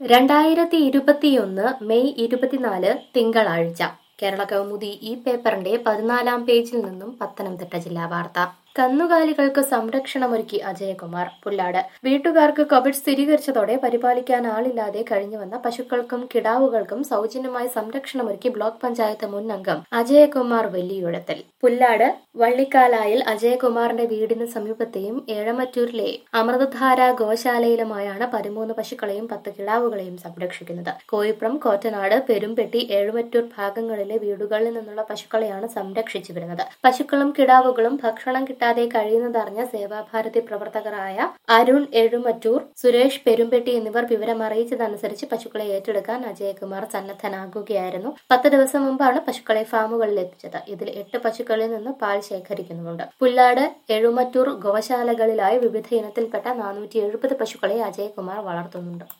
രണ്ടായിരത്തി ഇരുപത്തിയൊന്ന് മെയ് ഇരുപത്തിനാല് തിങ്കളാഴ്ച കേരള കൗമുദി ഈ പേപ്പറിന്റെ പതിനാലാം പേജിൽ നിന്നും പത്തനംതിട്ട ജില്ലാ വാർത്ത കന്നുകാലികൾക്ക് സംരക്ഷണമൊരുക്കി അജയകുമാർ പുല്ലാട് വീട്ടുകാർക്ക് കോവിഡ് സ്ഥിരീകരിച്ചതോടെ പരിപാലിക്കാൻ ആളില്ലാതെ കഴിഞ്ഞുവന്ന പശുക്കൾക്കും കിടാവുകൾക്കും സൗജന്യമായി സംരക്ഷണമൊരുക്കി ബ്ലോക്ക് പഞ്ചായത്ത് മുൻ അംഗം അജയകുമാർ വെല്ലിയുഴത്തിൽ പുല്ലാട് വള്ളിക്കാലായിൽ അജയകുമാറിന്റെ വീടിന് സമീപത്തെയും ഏഴമറ്റൂരിലെ അമൃതധാര ഗോശാലയിലുമായാണ് പതിമൂന്ന് പശുക്കളെയും പത്ത് കിടാവുകളെയും സംരക്ഷിക്കുന്നത് കോയിപ്പുറം കോറ്റനാട് പെരുമ്പെട്ടി ഏഴുമറ്റൂർ ഭാഗങ്ങളിലെ വീടുകളിൽ നിന്നുള്ള പശുക്കളെയാണ് സംരക്ഷിച്ചു വരുന്നത് പശുക്കളും കിടാവുകളും ഭക്ഷണം കിട്ടാതെ കഴിയുന്നതറിഞ്ഞ സേവാഭാരതി പ്രവർത്തകരായ അരുൺ എഴുമറ്റൂർ സുരേഷ് പെരുമ്പെട്ടി എന്നിവർ വിവരം അറിയിച്ചതനുസരിച്ച് പശുക്കളെ ഏറ്റെടുക്കാൻ അജയകുമാർ സന്നദ്ധനാകുകയായിരുന്നു പത്ത് ദിവസം മുമ്പാണ് പശുക്കളെ ഫാമുകളിൽ എത്തിച്ചത് ഇതിൽ എട്ട് പശുക്കളിൽ നിന്ന് പാൽ ശേഖരിക്കുന്നുമുണ്ട് പുല്ലാട് എഴുമറ്റൂർ ഗോശാലകളിലായി വിവിധ ഇനത്തിൽപ്പെട്ട നാനൂറ്റി എഴുപത് പശുക്കളെ അജയകുമാർ വളർത്തുന്നുണ്ട്